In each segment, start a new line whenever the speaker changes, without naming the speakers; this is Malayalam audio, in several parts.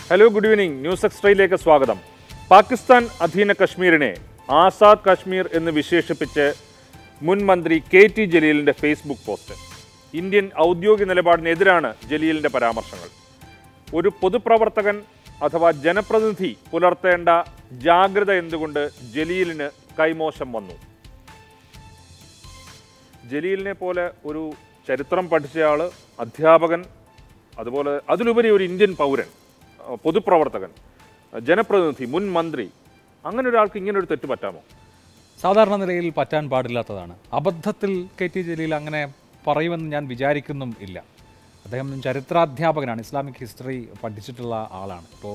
ഹലോ ഗുഡ് ഈവനിങ് ന്യൂസ് എക്സ്ട്രയിലേക്ക് സ്വാഗതം പാകിസ്ഥാൻ അധീന കശ്മീരിനെ ആസാദ് കശ്മീർ എന്ന് വിശേഷിപ്പിച്ച് മുൻ മന്ത്രി കെ ടി ജലീലിന്റെ ഫേസ്ബുക്ക് പോസ്റ്റ് ഇന്ത്യൻ ഔദ്യോഗിക നിലപാടിനെതിരാണ് ജലീലിന്റെ പരാമർശങ്ങൾ ഒരു പൊതുപ്രവർത്തകൻ അഥവാ ജനപ്രതിനിധി പുലർത്തേണ്ട ജാഗ്രത എന്തുകൊണ്ട് ജലീലിന് കൈമോശം വന്നു ജലീലിനെ പോലെ ഒരു ചരിത്രം പഠിച്ചയാള് അധ്യാപകൻ അതുപോലെ അതിലുപരി ഒരു ഇന്ത്യൻ പൗരൻ അഹ് പൊതുപ്രവർത്തകൻ അഹ് ജനപ്രതിനിധി മുൻ മന്ത്രി അങ്ങനെ ഒരാൾക്ക് ഇങ്ങനെ ഒരു തെറ്റ് പറ്റാമോ
സാധാരണ നിലയിൽ പറ്റാൻ പാടില്ലാത്തതാണ് അബദ്ധത്തിൽ കെ ടി ജലീൽ അങ്ങനെ പറയുമെന്ന് ഞാൻ വിചാരിക്കുന്നും ഇല്ല അദ്ദേഹം ചരിത്രാധ്യാപകനാണ് ഇസ്ലാമിക് ഹിസ്റ്ററി പഠിച്ചിട്ടുള്ള ആളാണ് ഇപ്പോൾ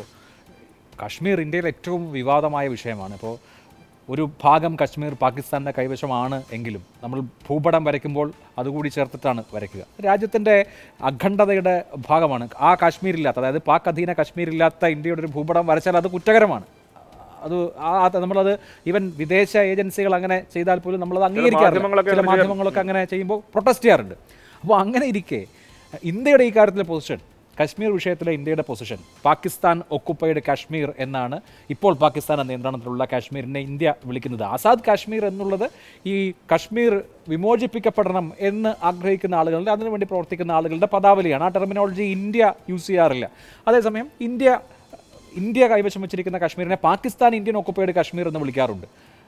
കാശ്മീർ ഇന്ത്യയിൽ ഏറ്റവും വിവാദമായ വിഷയമാണ് ഇപ്പോൾ ഒരു ഭാഗം കാശ്മീർ പാകിസ്ഥാൻ്റെ കൈവശമാണ് എങ്കിലും നമ്മൾ ഭൂപടം വരയ്ക്കുമ്പോൾ അതുകൂടി ചേർത്തിട്ടാണ് വരയ്ക്കുക രാജ്യത്തിൻ്റെ അഖണ്ഡതയുടെ ഭാഗമാണ് ആ കാശ്മീരില്ലാത്ത അതായത് പാക് അധീന കാശ്മീരില്ലാത്ത ഇന്ത്യയുടെ ഒരു ഭൂപടം വരച്ചാൽ അത് കുറ്റകരമാണ് അത് ആ അത് നമ്മളത് ഈവൻ വിദേശ ഏജൻസികൾ അങ്ങനെ ചെയ്താൽ പോലും നമ്മളത് അംഗീകരിക്കാറില്ല
മാധ്യമങ്ങളൊക്കെ
ചില
അങ്ങനെ ചെയ്യാറുണ്ട്.
മാധ്യമങ്ങളൊക്കെ അങ്ങനെ ചെയ്യുമ്പോൾ പ്രൊട്ടസ്റ്റ് ചെയ്യാറുണ്ട് അപ്പോൾ അങ്ങനെ ഇരിക്കെ ഇന്ത്യയുടെ ഈ കാര്യത്തിലെ പൊസിഷൻ കശ്മീർ വിഷയത്തിലെ ഇന്ത്യയുടെ പൊസിഷൻ പാകിസ്ഥാൻ ഒക്കുപ്പൈഡ് കാശ്മീർ എന്നാണ് ഇപ്പോൾ പാകിസ്ഥാന്റെ നിയന്ത്രണത്തിലുള്ള കാശ്മീരിനെ ഇന്ത്യ വിളിക്കുന്നത് ആസാദ് കാശ്മീർ എന്നുള്ളത് ഈ കശ്മീർ വിമോചിപ്പിക്കപ്പെടണം എന്ന് ആഗ്രഹിക്കുന്ന ആളുകളുടെ അതിനുവേണ്ടി പ്രവർത്തിക്കുന്ന ആളുകളുടെ പദാവലിയാണ് ആ ടെർമിനോളജി ഇന്ത്യ യൂസ് ചെയ്യാറില്ല അതേസമയം ഇന്ത്യ ഇന്ത്യ കൈവശം വെച്ചിരിക്കുന്ന കാശ്മീരിനെ പാകിസ്ഥാൻ ഇന്ത്യൻ ഒക്കുപ്പൈഡ് കാശ്മീർ എന്ന് വിളിക്കാറുണ്ട്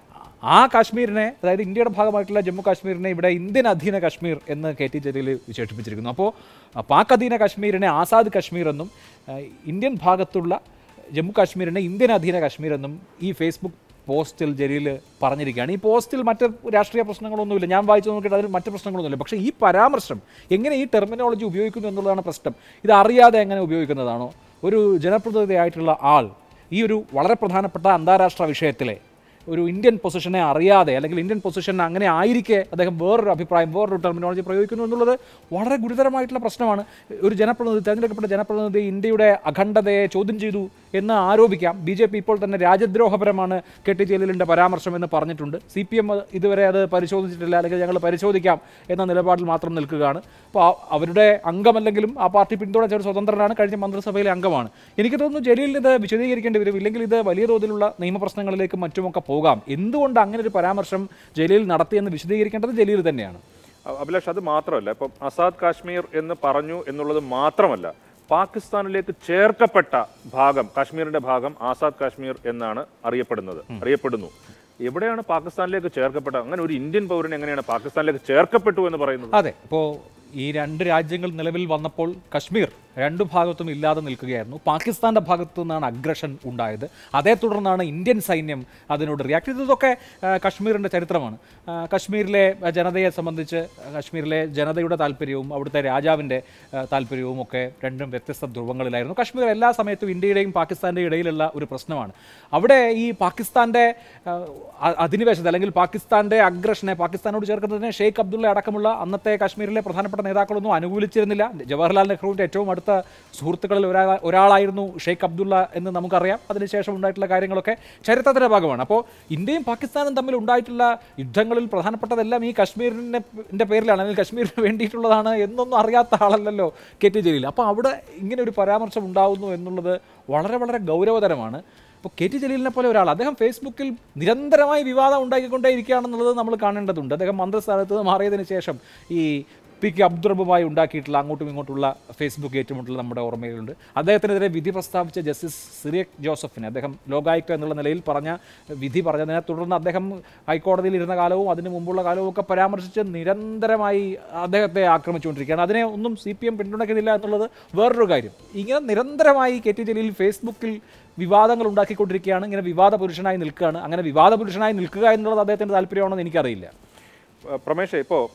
ആ കാശ്മീരിനെ അതായത് ഇന്ത്യയുടെ ഭാഗമായിട്ടുള്ള ജമ്മു കാശ്മീരിനെ ഇവിടെ ഇന്ത്യൻ അധീന കാശ്മീർ എന്ന് കെ ടി ജലീൽ വിശേഷിപ്പിച്ചിരിക്കുന്നു അപ്പോൾ പാക് അധീന കാശ്മീരിനെ ആസാദ് കാശ്മീർ എന്നും ആ, ഇന്ത്യൻ ഭാഗത്തുള്ള ജമ്മു കാശ്മീരിനെ ഇന്ത്യൻ അധീന കാശ്മീർ എന്നും ഈ ഫേസ്ബുക്ക് പോസ്റ്റിൽ ജലീൽ പറഞ്ഞിരിക്കുകയാണ് ഈ പോസ്റ്റിൽ മറ്റ് രാഷ്ട്രീയ പ്രശ്നങ്ങളൊന്നുമില്ല ഞാൻ വായിച്ചു നോക്കിയിട്ട് അതിൽ മറ്റ് പ്രശ്നങ്ങളൊന്നുമില്ല പക്ഷേ ഈ പരാമർശം എങ്ങനെ ഈ ടെർമിനോളജി ഉപയോഗിക്കുന്നു എന്നുള്ളതാണ് പ്രശ്നം ഇത് അറിയാതെ എങ്ങനെ ഉപയോഗിക്കുന്നതാണോ ഒരു ജനപ്രതിനിധിയായിട്ടുള്ള ആൾ ഈ ഒരു വളരെ പ്രധാനപ്പെട്ട അന്താരാഷ്ട്ര വിഷയത്തിലെ ഒരു ഇന്ത്യൻ പൊസിഷനെ അറിയാതെ അല്ലെങ്കിൽ ഇന്ത്യൻ പൊസിഷൻ അങ്ങനെ ആയിരിക്കെ അദ്ദേഹം വേറൊരു അഭിപ്രായം വേറൊരു ടെർമിനോളജി പ്രയോഗിക്കുന്നു എന്നുള്ളത് വളരെ ഗുരുതരമായിട്ടുള്ള പ്രശ്നമാണ് ഒരു ജനപ്രതിനിധി തെരഞ്ഞെടുക്കപ്പെട്ട ജനപ്രതിനിധി ഇന്ത്യയുടെ അഖണ്ഡതയെ ചോദ്യം ചെയ്തു എന്ന് ആരോപിക്കാം ബി ജെ പി ഇപ്പോൾ തന്നെ രാജ്യദ്രോഹപരമാണ് കെ ടി ജലീലിൻ്റെ പരാമർശം എന്ന് പറഞ്ഞിട്ടുണ്ട് സി പി എം ഇതുവരെ അത് പരിശോധിച്ചിട്ടില്ല അല്ലെങ്കിൽ ഞങ്ങൾ പരിശോധിക്കാം എന്ന നിലപാടിൽ മാത്രം നിൽക്കുകയാണ് അപ്പോൾ ആ- അവരുടെ അംഗമല്ലെങ്കിലും ആ പാർട്ടി പിന്തുണച്ച ഒരു സ്വതന്ത്രനാണ് കഴിഞ്ഞ മന്ത്രിസഭയിലെ അംഗമാണ് എനിക്ക് തോന്നുന്നു ജലീലിന് ഇത് വിശദീകരിക്കേണ്ടി വരും ഇല്ലെങ്കിൽ ഇത് വലിയ തോതിലുള്ള നിയമപ്രശ്നങ്ങളിലേക്കും മറ്റുമൊക്കെ പോകാം എന്തുകൊണ്ട് അങ്ങനെ ഒരു പരാമർശം ജലീൽ നടത്തിയെന്ന് വിശദീകരിക്കേണ്ടത് ജലീൽ തന്നെയാണ്
അ- അഭിലാഷ് അത് മാത്രമല്ല ഇപ്പം ആസാദ് കാശ്മീർ എന്ന് പറഞ്ഞു എന്നുള്ളത് മാത്രമല്ല പാകിസ്ഥാനിലേക്ക് ചേർക്കപ്പെട്ട ഭാഗം കാശ്മീരിന്റെ ഭാഗം ആസാദ് കാശ്മീർ എന്നാണ് അറിയപ്പെടുന്നത് അറിയപ്പെടുന്നു എവിടെയാണ് പാകിസ്ഥാനിലേക്ക് ചേർക്കപ്പെട്ട അങ്ങനെ ഒരു ഇന്ത്യൻ പൗരൻ എങ്ങനെയാണ് പാകിസ്ഥാനിലേക്ക് ചേർക്കപ്പെട്ടു എന്ന് പറയുന്നത്
അതെ ഇപ്പോൾ ഈ രണ്ട് രാജ്യങ്ങൾ നിലവിൽ വന്നപ്പോൾ കശ്മീർ രണ്ടു ഭാഗത്തും ഇല്ലാതെ നിൽക്കുകയായിരുന്നു പാകിസ്ഥാന്റെ ഭാഗത്തു നിന്നാണ് അഗ്രഷൻ ഉണ്ടായത് അതേ തുടർന്നാണ് ഇന്ത്യൻ സൈന്യം അതിനോട് റിയാക്ട് ചെയ്തതൊക്കെ ആ, കശ്മീരിന്റെ ചരിത്രമാണ് ആ, കശ്മീരിലെ ജനതയെ സംബന്ധിച്ച് കശ്മീരിലെ ജനതയുടെ താല്പര്യവും അവിടുത്തെ രാജാവിൻ്റെ ആ, താല്പര്യവും ഒക്കെ രണ്ടും വ്യത്യസ്ത ധ്രുവങ്ങളിലായിരുന്നു കശ്മീർ എല്ലാ സമയത്തും ഇന്ത്യയുടെയും പാകിസ്ഥാൻ്റെയും ഇടയിലുള്ള ഒരു പ്രശ്നമാണ് അവിടെ ഈ പാകിസ്ഥാൻ്റെ ആ, അ- അധിനിവേശത്തെ അല്ലെങ്കിൽ പാകിസ്ഥാൻ്റെ അഗ്രഷനെ പാകിസ്ഥാനോട് ചേർക്കുന്നതിനെ ഷെയ്ഖ് അബ്ദുള്ള അടക്കമുള്ള അന്നത്തെ കാശ്മീരിലെ പ്രധാനപ്പെട്ട നേതാക്കളൊന്നും അനുകൂലിച്ചിരുന്നില്ല ജവഹർലാൽ നെഹ്റുവിൻ്റെ ഏറ്റവും അടുത്ത സുഹൃത്തുക്കളിൽ ഒരാ ഒരാളായിരുന്നു ഷെയ്ഖ് അബ്ദുള്ള എന്ന് നമുക്കറിയാം അതിനുശേഷം ഉണ്ടായിട്ടുള്ള കാര്യങ്ങളൊക്കെ ചരിത്രത്തിൻ്റെ ഭാഗമാണ് അപ്പോൾ ഇന്ത്യയും പാകിസ്ഥാനും തമ്മിൽ ഉണ്ടായിട്ടുള്ള യുദ്ധങ്ങളിൽ പ്രധാനപ്പെട്ടതെല്ലാം ഈ കശ്മീരിൻ്റെ ൻ്റെ പേരിലാണ് അല്ലെങ്കിൽ കശ്മീരിന് വേണ്ടിയിട്ടുള്ളതാണ് എന്നൊന്നും അറിയാത്ത ആളല്ലല്ലോ കെ ടി ജലീൽ അപ്പോൾ അവിടെ ഇങ്ങനെ ഒരു പരാമർശം ഉണ്ടാവുന്നു എന്നുള്ളത് വളരെ വളരെ ഗൗരവതരമാണ് അപ്പോൾ കെ ടി ജലീലിനെ പോലെ ഒരാൾ അദ്ദേഹം ഫേസ്ബുക്കിൽ നിരന്തരമായി വിവാദം ഉണ്ടാക്കിക്കൊണ്ടേ ഇരിക്കുകയാണെന്നുള്ളത് നമ്മൾ കാണേണ്ടതുണ്ട് അദ്ദേഹം മന്ത്രിസ്ഥാനത്ത് നിന്ന് മാറിയതിന് ശേഷം ഈ പി കെ അബ്ദുറബുമായി ഉണ്ടാക്കിയിട്ടുള്ള അങ്ങോട്ടും ഇങ്ങോട്ടുള്ള ഫേസ്ബുക്ക് ഏറ്റുമുട്ടൽ നമ്മുടെ ഓർമ്മയിലുണ്ട് അദ്ദേഹത്തിനെതിരെ വിധി പ്രസ്താവിച്ച ജസ്റ്റിസ് സിറിയക് ജോസഫിനെ അദ്ദേഹം ലോകായുക്ത എന്നുള്ള നിലയിൽ പറഞ്ഞ വിധി പറഞ്ഞതിനെ തുടർന്ന് അദ്ദേഹം ഹൈക്കോടതിയിൽ ഇരുന്ന കാലവും അതിന് മുമ്പുള്ള കാലവും ഒക്കെ പരാമർശിച്ച് നിരന്തരമായി അദ്ദേഹത്തെ ആക്രമിച്ചുകൊണ്ടിരിക്കുകയാണ് അതിനെ ഒന്നും സി പി എം പിന്തുണയ്ക്കുന്നില്ല എന്നുള്ളത് വേറൊരു കാര്യം ഇങ്ങനെ നിരന്തരമായി കെ ടി ജലീൽ ഫേസ്ബുക്കിൽ വിവാദങ്ങൾ ഉണ്ടാക്കിക്കൊണ്ടിരിക്കുകയാണ് ഇങ്ങനെ വിവാദ പുരുഷനായി നിൽക്കുകയാണ് അങ്ങനെ വിവാദ പുരുഷനായി നിൽക്കുക എന്നുള്ളത് അദ്ദേഹത്തിൻ്റെ താല്പര്യമാണെന്ന് എനിക്കറിയില്ല
അഹ് പ്രമേഷ് ഇപ്പോൾ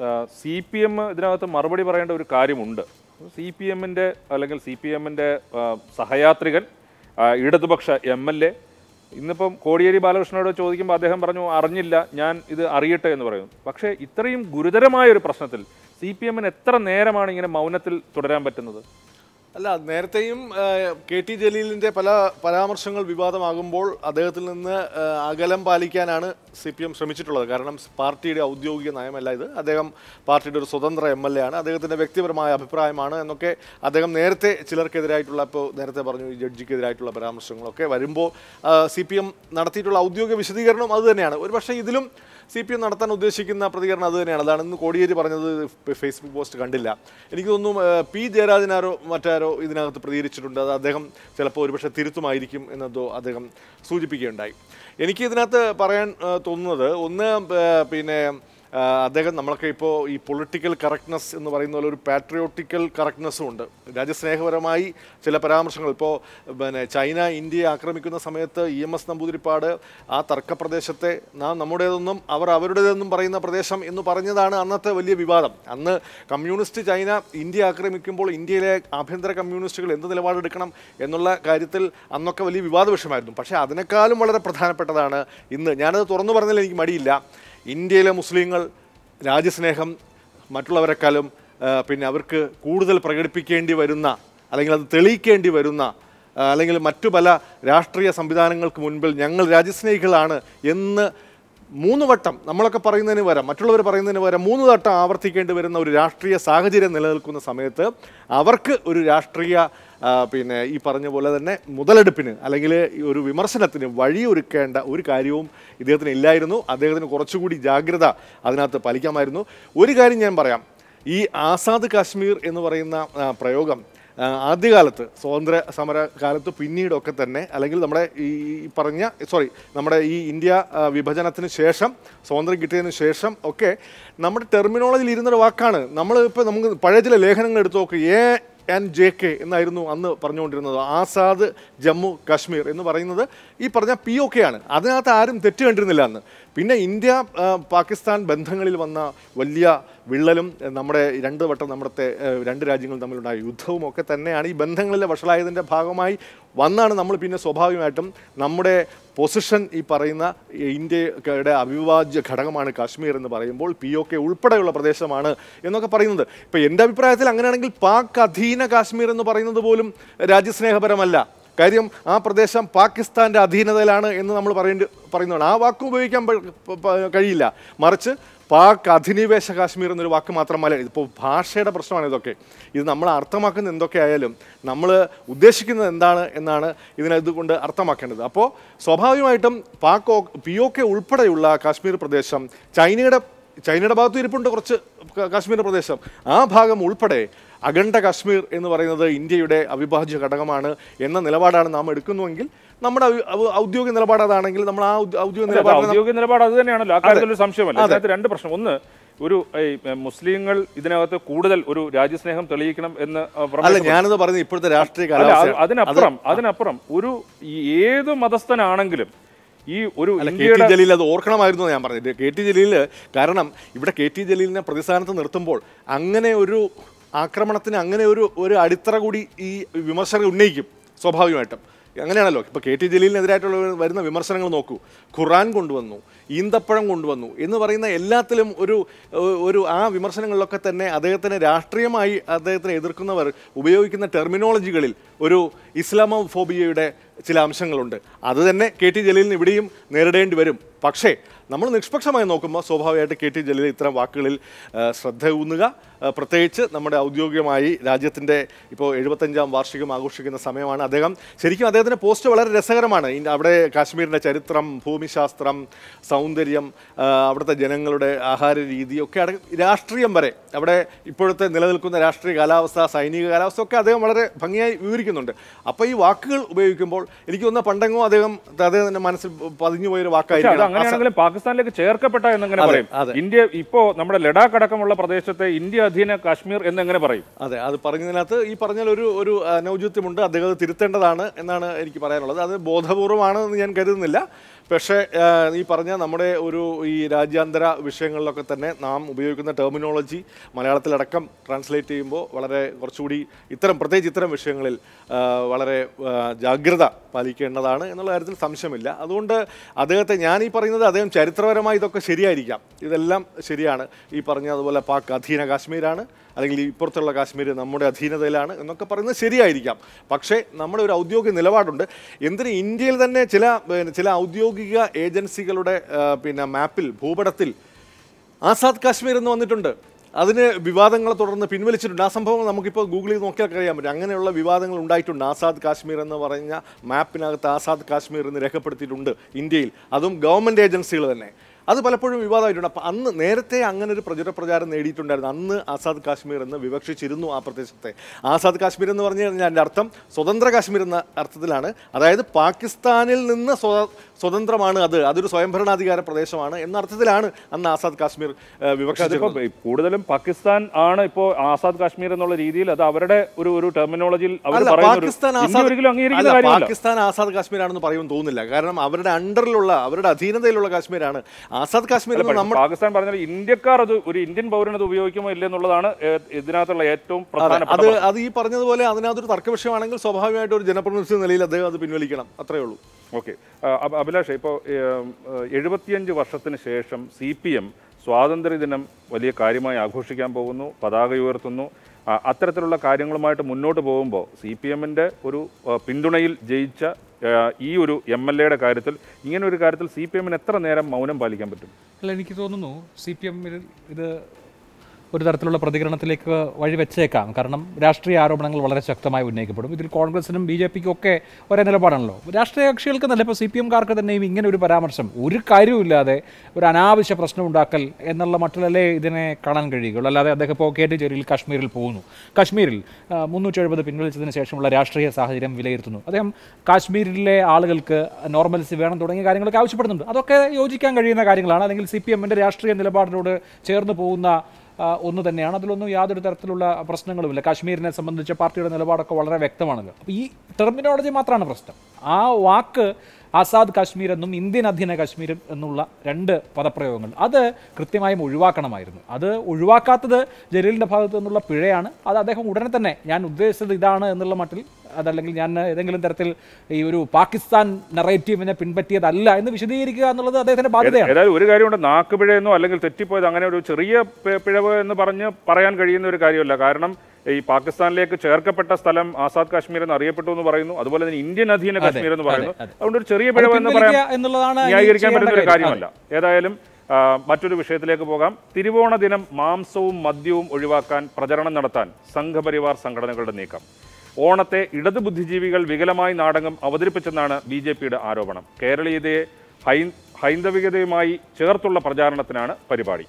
സി പി എം ഇതിനകത്ത് മറുപടി പറയേണ്ട ഒരു കാര്യമുണ്ട് സി പി എമ്മിൻ്റെ അല്ലെങ്കിൽ സി പി എമ്മിൻ്റെ സഹയാത്രികൻ ആ, ഇടതുപക്ഷ എം എൽ എ ഇന്നിപ്പം കോടിയേരി ബാലകൃഷ്ണനോട് ചോദിക്കുമ്പോൾ അദ്ദേഹം പറഞ്ഞു അറിഞ്ഞില്ല ഞാൻ ഇത് അറിയട്ടെ എന്ന് പറയുന്നു പക്ഷേ ഇത്രയും ഗുരുതരമായ ഒരു പ്രശ്നത്തിൽ സി പി എമ്മിന് എത്ര നേരമാണ് ഇങ്ങനെ മൗനത്തിൽ തുടരാൻ പറ്റുന്നത്
അല്ല നേരത്തെയും ആ, കെ ടി ജലീലിന്റെ പല പരാമർശങ്ങൾ വിവാദമാകുമ്പോൾ അദ്ദേഹത്തിൽ നിന്ന് ആ, അകലം പാലിക്കാനാണ് സി പി എം ശ്രമിച്ചിട്ടുള്ളത് കാരണം പാർട്ടിയുടെ ഔദ്യോഗിക നയമല്ല ഇത് അദ്ദേഹം പാർട്ടിയുടെ ഒരു സ്വതന്ത്ര എം എൽ എ ആണ് അദ്ദേഹത്തിന്റെ വ്യക്തിപരമായ അഭിപ്രായമാണ് എന്നൊക്കെ അദ്ദേഹം നേരത്തെ ചിലർക്കെതിരായിട്ടുള്ള ഇപ്പോൾ നേരത്തെ പറഞ്ഞു ഈ ജഡ്ജിക്കെതിരായിട്ടുള്ള പരാമർശങ്ങളൊക്കെ വരുമ്പോൾ സി പി എം നടത്തിയിട്ടുള്ള ഔദ്യോഗിക വിശദീകരണം അത് തന്നെയാണ് ഒരുപക്ഷെ ഇതിലും സി പി എം നടത്താൻ ഉദ്ദേശിക്കുന്ന പ്രതികരണം അത് തന്നെയാണ് അതാണ് ഇന്ന് കോടിയേരി പറഞ്ഞത് ഫ- ഫേസ്ബുക്ക് പോസ്റ്റ് കണ്ടില്ല എനിക്ക് തോന്നുന്നു ആ, പി ജയരാജനാരോ മറ്റാരോ ഇതിനകത്ത് പ്രതികരിച്ചിട്ടുണ്ട് അത് അദ്ദേഹം ചിലപ്പോൾ ഒരുപക്ഷെ തിരുത്തുമായിരിക്കും എന്നതോ അദ്ദേഹം സൂചിപ്പിക്കുകയുണ്ടായി എനിക്ക് ഇതിനകത്ത് പറയാൻ ആ, തോന്നുന്നത് ഒന്ന് ആ, പിന്നെ ആ, അദ്ദേഹം നമ്മളൊക്കെ ഇപ്പോൾ ഈ പൊളിറ്റിക്കൽ കറക്റ്റ്നെസ് എന്ന് പറയുന്ന പോലെ ഒരു പാട്രിയോട്ടിക്കൽ കറക്റ്റ്നെസ്സും ഉണ്ട് രാജ്യസ്നേഹപരമായി ചില പരാമർശങ്ങൾ ഇപ്പോൾ പിന്നെ ചൈന ഇന്ത്യയെ ആക്രമിക്കുന്ന സമയത്ത് ഇ എം എസ് നമ്പൂതിരിപ്പാട് ആ തർക്കപ്രദേശത്തെ നാം നമ്മുടേതെന്നും അവർ അവരുടേതെന്നും പറയുന്ന പ്രദേശം എന്ന് പറഞ്ഞതാണ് അന്നത്തെ വലിയ വിവാദം അന്ന് കമ്മ്യൂണിസ്റ്റ് ചൈന ഇന്ത്യ ആക്രമിക്കുമ്പോൾ ഇന്ത്യയിലെ ആഭ്യന്തര കമ്മ്യൂണിസ്റ്റുകൾ എന്ത് നിലപാടെടുക്കണം എന്നുള്ള കാര്യത്തിൽ അന്നൊക്കെ വലിയ വിവാദ വിഷയമായിരുന്നു പക്ഷേ അതിനേക്കാളും വളരെ പ്രധാനപ്പെട്ടതാണ് ഇന്ന് ഞാനത് തുറന്നു പറഞ്ഞതിൽ എനിക്ക് മടിയില്ല ഇന്ത്യയിലെ മുസ്ലിങ്ങൾ രാജ്യസ്നേഹം മറ്റുള്ളവരെക്കാളും ആ, പിന്നെ അവർക്ക് കൂടുതൽ പ്രകടിപ്പിക്കേണ്ടി വരുന്ന അല്ലെങ്കിൽ അത് തെളിയിക്കേണ്ടി വരുന്ന ആ, അല്ലെങ്കിൽ മറ്റു പല രാഷ്ട്രീയ സംവിധാനങ്ങൾക്ക് മുൻപിൽ ഞങ്ങൾ രാജ്യസ്നേഹികളാണ് എന്ന് മൂന്ന് വട്ടം നമ്മളൊക്കെ പറയുന്നതിന് പകരം മറ്റുള്ളവർ പറയുന്നതിന് പകരം മൂന്ന് വട്ടം ആവർത്തിക്കേണ്ടി വരുന്ന ഒരു രാഷ്ട്രീയ സാഹചര്യം നിലനിൽക്കുന്ന സമയത്ത് അവർക്ക് ഒരു രാഷ്ട്രീയ ആ, പിന്നെ ഈ പറഞ്ഞ പോലെ തന്നെ മുതലെടുപ്പിന് അല്ലെങ്കിൽ ഈ ഒരു വിമർശനത്തിന് വഴിയൊരുക്കേണ്ട ഒരു കാര്യവും ഇദ്ദേഹത്തിന് ഇല്ലായിരുന്നു അദ്ദേഹത്തിന് കുറച്ചുകൂടി ജാഗ്രത അതിനകത്ത് പാലിക്കാമായിരുന്നു ഒരു കാര്യം ഞാൻ പറയാം ഈ ആസാദ് കാശ്മീർ എന്ന് പറയുന്ന ആ, പ്രയോഗം ആ, ആദ്യകാലത്ത് സ്വാതന്ത്ര്യ സമര കാലത്ത് പിന്നീടൊക്കെ തന്നെ അല്ലെങ്കിൽ നമ്മുടെ ഈ ഈ പറഞ്ഞ സോറി നമ്മുടെ ഈ ഇന്ത്യ ആ, വിഭജനത്തിന് ശേഷം സ്വാതന്ത്ര്യം കിട്ടിയതിന് ശേഷം ഒക്കെ നമ്മുടെ ടെർമിനോളജിയിൽ ഇരുന്നൊരു വാക്കാണ് നമ്മൾ ഇപ്പോൾ നമുക്ക് പഴയ ചില ലേഖനങ്ങൾ എടുത്തു നോക്ക് എ ആൻഡ് ജെ കെ എന്നായിരുന്നു അന്ന് പറഞ്ഞുകൊണ്ടിരുന്നത് ആസാദ് ജമ്മു കാശ്മീർ എന്ന് പറയുന്നത് ഈ പറഞ്ഞ പി ഒ കെ ആണ് അതിനകത്ത് ആരും തെറ്റ് കണ്ടിരുന്നില്ല അന്ന് പിന്നെ ഇന്ത്യ ആ, പാകിസ്ഥാൻ ബന്ധങ്ങളിൽ വന്ന വലിയ വിള്ളലും എ, നമ്മുടെ രണ്ട് വട്ടം നമ്മുടെ രണ്ട് രാജ്യങ്ങൾ തമ്മിലുണ്ടായ യുദ്ധവും ഒക്കെ തന്നെയാണ് ഈ ബന്ധങ്ങളിലെ വഷളായതിൻ്റെ ഭാഗമായി വന്നാണ് നമ്മൾ പിന്നെ സ്വാഭാവികമായിട്ടും നമ്മുടെ പൊസിഷൻ ഈ പറയുന്ന ഇന്ത്യയുടെ അവിഭാജ്യ ഘടകമാണ് കാശ്മീർ എന്ന് പറയുമ്പോൾ പി ഒ കെ ഉൾപ്പെടെയുള്ള പ്രദേശമാണ് എന്നൊക്കെ പറയുന്നത് ഇപ്പം എൻ്റെ അഭിപ്രായത്തിൽ അങ്ങനെയാണെങ്കിൽ പാക് അധീന കാശ്മീർ എന്ന് പറയുന്നത് പോലും രാജ്യസ്നേഹപരമല്ല കാര്യം ആ പ്രദേശം പാകിസ്ഥാൻ്റെ അധീനതയിലാണ് എന്ന് നമ്മൾ പറയേണ്ടി പറയുന്നതാണ് ആ വാക്ക് ഉപയോഗിക്കാൻ പ- പ- പ- കഴിയില്ല മറിച്ച് പാക് അധിനിവേശ കാശ്മീർ എന്നൊരു വാക്ക് മാത്രമല്ല ഇപ്പോൾ ഭാഷയുടെ പ്രശ്നമാണ് ഇതൊക്കെ ഇത് നമ്മൾ അർത്ഥമാക്കുന്ന എന്തൊക്കെ ആയാലും നമ്മൾ ഉദ്ദേശിക്കുന്നത് എന്താണ് എന്നാണ് ഇതിനെ ഇതുകൊണ്ട് അർത്ഥമാക്കേണ്ടത് അപ്പോൾ സ്വാഭാവികമായിട്ടും പാക് ഓ- പി ഒ കെ ഉൾപ്പെടെയുള്ള കാശ്മീർ പ്രദേശം ചൈനയുടെ ചൈനയുടെ ഭാഗത്തും ഇരിപ്പുണ്ട് കുറച്ച് ക- കാശ്മീർ പ്രദേശം ആ ഭാഗം ഉൾപ്പെടെ അഖണ്ഡ കാശ്മീർ എന്ന് പറയുന്നത് ഇന്ത്യയുടെ അവിഭാജ്യ ഘടകമാണ് എന്ന നിലപാടാണ് നാം എടുക്കുന്നുവെങ്കിൽ നമ്മുടെ ഔ- ഔ- ഔദ്യോഗിക നിലപാട് അതാണെങ്കിൽ നമ്മൾ ആ ഔദ്യ- ഔദ്യോഗിക
അല്ല,
നിലപാട്
ഔദ്യോഗിക നിലപാട് അത് തന്നെയാണല്ലോ ആ കാര്യത്തിൽ ഒരു സംശയമല്ല ഇതിനകത്ത് രണ്ട് പ്രശ്നം ഒന്ന് ഒരു ഈ, എ, മുസ്ലിങ്ങൾ ഇതിനകത്ത് കൂടുതൽ ഒരു രാജ്യസ്നേഹം തെളിയിക്കണം എന്ന് ആ,
അല്ല
പ്രമേയം
ഞാനത് പറഞ്ഞ ഇപ്പോഴത്തെ രാഷ്ട്രീയ
അല്ല അത്
കാലാവസ്ഥ
അതിനപ്പുറം അതിനപ്പുറം ഒരു ഈ ഏത് മതസ്ഥനാണെങ്കിലും ഈ ഒരു
അല്ല കെ ടി
ഇന്ത്യയുടെ
ജലീൽ അത് ഓർക്കണമായിരുന്നു എന്ന് ഞാൻ പറഞ്ഞത് കെ ടി ജലീൽ കാരണം ഇവിടെ കെ ടി ജലീലിനെ പ്രതിസ്ഥാനത്ത് നിർത്തുമ്പോൾ അങ്ങനെ ഒരു ആക്രമണത്തിന് അങ്ങനെ ഒരു ഒരു അടിത്തറ കൂടി ഈ വിമർശകർ ഉന്നയിക്കും സ്വാഭാവികമായിട്ടും അങ്ങനെയാണല്ലോ ഇപ്പോൾ കെ ടി ജലീലിനെതിരായിട്ടുള്ള വരുന്ന വിമർശനങ്ങൾ നോക്കൂ ഖുറാൻ കൊണ്ടുവന്നു ഈന്തപ്പഴം കൊണ്ടുവന്നു എന്ന് പറയുന്ന എല്ലാത്തിലും ഒരു ഒരു ആ വിമർശനങ്ങളിലൊക്കെ തന്നെ അദ്ദേഹത്തിന് രാഷ്ട്രീയമായി അദ്ദേഹത്തിനെ എതിർക്കുന്നവർ ഉപയോഗിക്കുന്ന ടെർമിനോളജികളിൽ ഒരു ഇസ്ലാമോഫോബിയയുടെ ചില അംശങ്ങളുണ്ട് അത് തന്നെ കെ ടി ജലീലിന് ഇവിടെയും നേരിടേണ്ടി വരും പക്ഷേ നമ്മൾ നിഷ്പക്ഷമായി നോക്കുമ്പോൾ സ്വാഭാവികമായിട്ട് കെ ടി ജലീൽ ഇത്തരം വാക്കുകളിൽ ആ, ശ്രദ്ധ ഊന്നുക ആ, പ്രത്യേകിച്ച് നമ്മുടെ ഔദ്യോഗികമായി രാജ്യത്തിൻ്റെ ഇപ്പോൾ എഴുപത്തഞ്ചാം വാർഷികം ആഘോഷിക്കുന്ന സമയമാണ് അദ്ദേഹം ശരിക്കും അദ്ദേഹത്തിൻ്റെ പോസ്റ്റ് വളരെ രസകരമാണ് ഇൻ- അവിടെ കാശ്മീരിൻ്റെ ചരിത്രം ഭൂമിശാസ്ത്രം സൗന്ദര്യം ആ, അവിടുത്തെ ജനങ്ങളുടെ ആഹാര രീതി ഒക്കെ അട രാഷ്ട്രീയം വരെ അവിടെ ഇപ്പോഴത്തെ നിലനിൽക്കുന്ന രാഷ്ട്രീയ കാലാവസ്ഥ സൈനിക കാലാവസ്ഥ ഒക്കെ അദ്ദേഹം വളരെ ഭംഗിയായി വിവരിക്കുന്നുണ്ട് അപ്പോൾ ഈ വാക്കുകൾ ഉപയോഗിക്കുമ്പോൾ എനിക്ക് തോന്നുന്ന പണ്ടെങ്ങോ അദ്ദേഹം അദ്ദേഹത്തിൻ്റെ മനസ്സിൽ പതിഞ്ഞു പോയൊരു
പക്ഷെ അത്
വാക്കായിരിക്കും
അങ്ങനെയാണെങ്കിലും പാകിസ്ഥാനിലേക്ക് ചേർക്കപ്പെട്ട എന്നെങ്ങനെ
അതെ,
പറയും
അതെ.
ഇന്ത്യ ഇപ്പോ നമ്മുടെ ലഡാക്ക് അടക്കമുള്ള പ്രദേശത്തെ ഇന്ത്യ അധീന കാശ്മീർ എന്നെങ്ങനെ പറയും
അതെ അത് പറഞ്ഞതിനകത്ത് ഈ പറഞ്ഞാൽ ഒരു ഒരു അനൗചിത്യമുണ്ട് അദ്ദേഹം അത് തിരുത്തേണ്ടതാണ് എന്നാണ് എനിക്ക് പറയാനുള്ളത് അത് ബോധപൂർവമാണെന്ന് ഞാൻ കരുതുന്നില്ല പക്ഷേ ആ, ഈ പറഞ്ഞ നമ്മുടെ ഒരു ഈ രാജ്യാന്തര വിഷയങ്ങളിലൊക്കെ തന്നെ നാം ഉപയോഗിക്കുന്ന ടെർമിനോളജി മലയാളത്തിലടക്കം ട്രാൻസ്ലേറ്റ് ചെയ്യുമ്പോൾ വളരെ കുറച്ചുകൂടി ഇത്തരം പ്രത്യേകിച്ച് ഇത്തരം വിഷയങ്ങളിൽ ആ, വളരെ ആ, ജാഗ്രത പാലിക്കേണ്ടതാണ് എന്നുള്ള കാര്യത്തിൽ സംശയമില്ല അതുകൊണ്ട് അദ്ദേഹത്തെ ഞാൻ ഈ പറയുന്നത് അദ്ദേഹം ചരിത്രപരമായി ഇതൊക്കെ ശരിയായിരിക്കാം ഇതെല്ലാം ശരിയാണ് ഈ പറഞ്ഞ അതുപോലെ പാക് അധീന കാശ്മീരാണ് അല്ലെങ്കിൽ ഈ ഇപ്പുറത്തുള്ള കാശ്മീർ നമ്മുടെ അധീനതയിലാണ് എന്നൊക്കെ പറയുന്നത് ശരിയായിരിക്കാം പക്ഷേ നമ്മുടെ ഒരു ഔദ്യോഗിക നിലപാടുണ്ട് എന്തിന് ഇന്ത്യയിൽ തന്നെ ചില പിന്നെ ചില ഔദ്യോഗിക ഏജൻസികളുടെ ആ, പിന്നെ മാപ്പിൽ ഭൂപടത്തിൽ ആസാദ് കാശ്മീർ എന്ന് വന്നിട്ടുണ്ട് അതിന് വിവാദങ്ങളെ തുടർന്ന് പിൻവലിച്ചിട്ടുണ്ട് ആ സംഭവം നമുക്കിപ്പോൾ ഗൂഗിളിൽ നോക്കിയാൽ അറിയാൻ പറ്റും അങ്ങനെയുള്ള വിവാദങ്ങൾ ഉണ്ടായിട്ടുണ്ട് ആസാദ് കാശ്മീർ എന്ന് പറഞ്ഞ മാപ്പിനകത്ത് ആസാദ് കാശ്മീർ എന്ന് രേഖപ്പെടുത്തിയിട്ടുണ്ട് ഇന്ത്യയിൽ അതും ഗവൺമെൻറ് ഏജൻസികൾ തന്നെ അത് പലപ്പോഴും വിവാദമായിട്ടുണ്ട് അപ്പം അന്ന് നേരത്തെ അങ്ങനെ ഒരു പ്രചുര പ്രചാരം നേടിയിട്ടുണ്ടായിരുന്നു അന്ന് ആസാദ് കാശ്മീർ എന്ന് വിവക്ഷിച്ചിരുന്നു ആ പ്രദേശത്തെ ആസാദ് കാശ്മീർ എന്ന് പറഞ്ഞു കഴിഞ്ഞാൽ എൻ്റെ അർത്ഥം സ്വതന്ത്ര കാശ്മീർ എന്ന അർത്ഥത്തിലാണ് അതായത് പാകിസ്ഥാനിൽ നിന്ന് സ്വ- സ്വതന്ത്രമാണ് അത് അതൊരു സ്വയംഭരണാധികാര പ്രദേശമാണ് എന്ന അർത്ഥത്തിലാണ് അന്ന് ആസാദ് കാശ്മീർ ഏഹ്,
പക്ഷെ അതിപ്പോ
വിവക്ഷിച്ചിരുന്നത്
കൂടുതലും പാകിസ്ഥാൻ ആണ് ഇപ്പോ ആസാദ് കാശ്മീർ എന്നുള്ള രീതിയിൽ അത് അവരുടെ ഒരു ഒരു ടെർമിനോളജിയിൽ അവർ
അല്ല
പറയുന്ന ഒരു-
പാകിസ്ഥാൻ
ഇന്ത്യ
ആസാദ്
ഒരിക്കലും അംഗീകരിക്കുന്ന
അല്ല,
കാര്യമല്ല
പാകിസ്ഥാൻ ആസാദ് കാശ്മീരാണെന്ന് പറയുമെന്ന് തോന്നുന്നില്ല കാരണം അവരുടെ അണ്ടറിലുള്ള അവരുടെ അധീനതയിലുള്ള കാശ്മീരാണ് ആസാദ് കാശ്മീർ
അല്ല,
എന്ന്
പക്ഷേ
നമ്മൾ
പാകിസ്ഥാൻ പറഞ്ഞാൽ ഇന്ത്യക്കാർ അത് ഒരു ഇന്ത്യൻ പൗരൻ അത് ഉപയോഗിക്കുമോ ഇല്ല എന്നുള്ളതാണ് ഏഹ്, ഇതിനകത്തുള്ള ഏറ്റവും
അതെ,
പ്രധാനപ്പെട്ട
അത്
പ്രശ്നം.
അത് ഈ പറഞ്ഞതുപോലെ അതിനകത്തൊരു തർക്ക വിഷയമാണെങ്കിൽ സ്വാഭാവികമായിട്ട് ഒരു ജനപ്രതിനിധി എന്ന നിലയിൽ അദ്ദേഹം അത് പിൻവലിക്കണം അത്രേ ഉള്ളൂ
ഓക്കെ അഭിലാഷ് ഇപ്പോൾ എഴുപത്തിയഞ്ച് വർഷത്തിന് ശേഷം സി പി എം സ്വാതന്ത്ര്യദിനം വലിയ കാര്യമായി ആഘോഷിക്കാൻ പോകുന്നു പതാക ഉയർത്തുന്നു ആ, അത്തരത്തിലുള്ള കാര്യങ്ങളുമായിട്ട് മുന്നോട്ട് പോകുമ്പോൾ സി പി എമ്മിൻ്റെ ഒരു ആ, പിന്തുണയിൽ ജയിച്ച ആ, ഈ ഒരു എം എൽ എയുടെ കാര്യത്തിൽ ഇങ്ങനെ ഒരു കാര്യത്തിൽ സി പി എമ്മിന് എത്ര നേരം മൗനം പാലിക്കാൻ പറ്റും
അല്ല എനിക്ക് തോന്നുന്നു സി പി എമ്മിൽ ഇത് ഒരു തരത്തിലുള്ള പ്രതികരണത്തിലേക്ക് വഴിവെച്ചേക്കാം കാരണം രാഷ്ട്രീയ ആരോപണങ്ങൾ വളരെ ശക്തമായി ഉന്നയിക്കപ്പെടും ഇതിൽ കോൺഗ്രസിനും ബി ജെ പിക്കും ഒക്കെ ഒരേ നിലപാടാണല്ലോ രാഷ്ട്രീയ കക്ഷികൾക്ക് നല്ല ഇപ്പോൾ സി പി എംകാർക്ക് തന്നെയും ഇങ്ങനെ ഒരു പരാമർശം ഒരു കാര്യവുമില്ലാതെ ഒരു അനാവശ്യ പ്രശ്നം ഉണ്ടാക്കൽ എന്നുള്ള മട്ടിലല്ലേ ഇതിനെ കാണാൻ കഴിയുകയുള്ളൂ അല്ലാതെ അദ്ദേഹം ഇപ്പോൾ കെ ടി ജലീൽ കാശ്മീരിൽ പോകുന്നു കാശ്മീരിൽ മുന്നൂറ്റി എഴുപത് പിൻവലിച്ചതിന് ശേഷമുള്ള രാഷ്ട്രീയ സാഹചര്യം വിലയിരുത്തുന്നു അദ്ദേഹം കാശ്മീരിലെ ആളുകൾക്ക് നോർമൽസി വേണം തുടങ്ങിയ കാര്യങ്ങളൊക്കെ ആവശ്യപ്പെടുന്നുണ്ട് അതൊക്കെ യോജിക്കാൻ കഴിയുന്ന കാര്യങ്ങളാണ് അല്ലെങ്കിൽ സി പി എമ്മിൻ്റെ രാഷ്ട്രീയ നിലപാടിനോട് ചേർന്ന് പോകുന്ന ആ, ഒന്ന് തന്നെയാണ് അതിലൊന്നും യാതൊരു തരത്തിലുള്ള പ്രശ്നങ്ങളുമില്ല കാശ്മീരിനെ സംബന്ധിച്ച് പാർട്ടിയുടെ നിലപാടൊക്കെ വളരെ വ്യക്തമാണല്ലോ അപ്പോൾ ഈ ടെർമിനോളജി മാത്രമാണ് പ്രശ്നം ആ വാക്ക് ആസാദ് കാശ്മീർ എന്നും ഇന്ത്യൻ അധീന കാശ്മീർ എന്നുള്ള രണ്ട് പദപ്രയോഗങ്ങൾ അത് കൃത്യമായും ഒഴിവാക്കണമായിരുന്നു അത് ഒഴിവാക്കാത്തത് ജലീലിൻ്റെ ഭാഗത്തു നിന്നുള്ള പിഴയാണ് അത് അദ്ദേഹം ഉടനെ തന്നെ ഞാൻ ഉദ്ദേശിച്ചത് ഇതാണ് എന്നുള്ള മട്ടിൽ അതല്ലെങ്കിൽ ഞാൻ ഏതെങ്കിലും തരത്തിൽ ഈ ഒരു പാകിസ്ഥാൻ നെറേറ്റീവിനെ പിൻപറ്റിയതല്ല എന്ന് വിശദീകരിക്കുക എന്നുള്ളത് അദ്ദേഹത്തിന്റെ ബാധ്യതയാണ്
ഏതായാലും ഒരു കാര്യമുണ്ട് നാക്ക് പിഴയെന്നോ അല്ലെങ്കിൽ തെറ്റിപ്പോയത് അങ്ങനെ ഒരു ചെറിയ പി- പിഴവ് എന്ന് പറഞ്ഞ് പറയാൻ കഴിയുന്ന ഒരു കാര്യമല്ല കാരണം ഈ പാകിസ്ഥാനിലേക്ക് ചേർക്കപ്പെട്ട സ്ഥലം ആസാദ് കാശ്മീർ എന്ന് അറിയപ്പെട്ടു എന്ന് പറയുന്നു അതുപോലെ തന്നെ ഇന്ത്യൻ അധീന കാശ്മീർ എന്ന് പറയുന്നു
അതെ.
അതുകൊണ്ട് ഒരു ചെറിയ
അത്
പിഴവ് എന്ന് പറയാൻ
പിൻവലിക്കുക എന്നുള്ളതാണ് ഇനി
ന്യായീകരിക്കാൻ
ചെയ്യേണ്ട
പറ്റുന്ന ഒരു
കാര്യം.
കാര്യമല്ല ഏതായാലും ആ, മറ്റൊരു വിഷയത്തിലേക്ക് പോകാം തിരുവോണ ദിനം മാംസവും മദ്യവും ഒഴിവാക്കാൻ പ്രചരണം നടത്താൻ സംഘപരിവാർ സംഘടനകളുടെ നീക്കം ഓണത്തെ ഇടതു ബുദ്ധിജീവികൾ വികലമായി നാടകം അവതരിപ്പിച്ചെന്നാണ് ബി ജെ പിയുടെ ആരോപണം കേരളീയതയെ ഹൈ ഹൈന്ദവികതയുമായി ചേർത്തുള്ള പ്രചാരണത്തിനാണ് പരിപാടി